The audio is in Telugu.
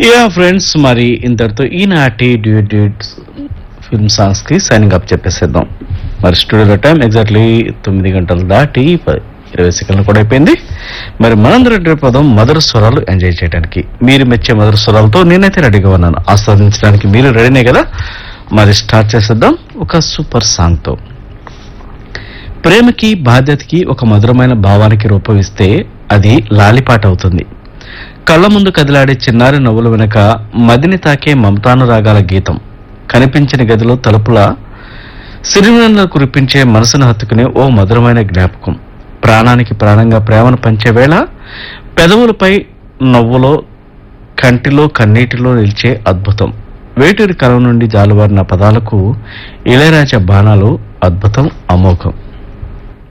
యా ఫ్రెండ్స్ మరి ఇంతటితో ఈనాటి డ్యూట్ డ్యూట్ ఫిల్మ్ సాంగ్స్ కి సైనింగ్ అప్ చెప్పేసేద్దాం మరి స్టూడియోలో టైం ఎగ్జాక్ట్లీ తొమ్మిది గంటలు దాటి ప- ఇరవై సెకండ్లు కూడా అయిపోయింది మరి మనందరం రేపు పదం మధుర స్వరాలు ఎంజాయ్ చేయడానికి మీరు మెచ్చే మధుర స్వరాలతో నేనైతే రెడీగా ఉన్నాను ఆస్వాదించడానికి మీరు రెడీనే కదా మరి స్టార్ట్ చేసేద్దాం ఒక సూపర్ సాంగ్ తో ప్రేమకి బాధ్యతకి ఒక మధురమైన భావానికి రూపం ఇస్తే అది లాలిపాట అవుతుంది కళ్ళ ముందు కదిలాడే చిన్నారి నవ్వుల వెనుక మదిని తాకే మమతానురాగాల గీతం కనిపించిన గదిలో తలుపుల సిరివెన్నెలను కురిపించే మనసును హత్తుకునే ఓ మధురమైన జ్ఞాపకం ప్రాణానికి ప్రాణంగా ప్రేమను పంచే వేళ పెదవులపై నవ్వులో కంటిలో కన్నీటిలో నిలిచే అద్భుతం వేటూరి కలం నుండి జాలువారిన పదాలకు ఇళయరాజా బాణాలు అద్భుతం అమోఘం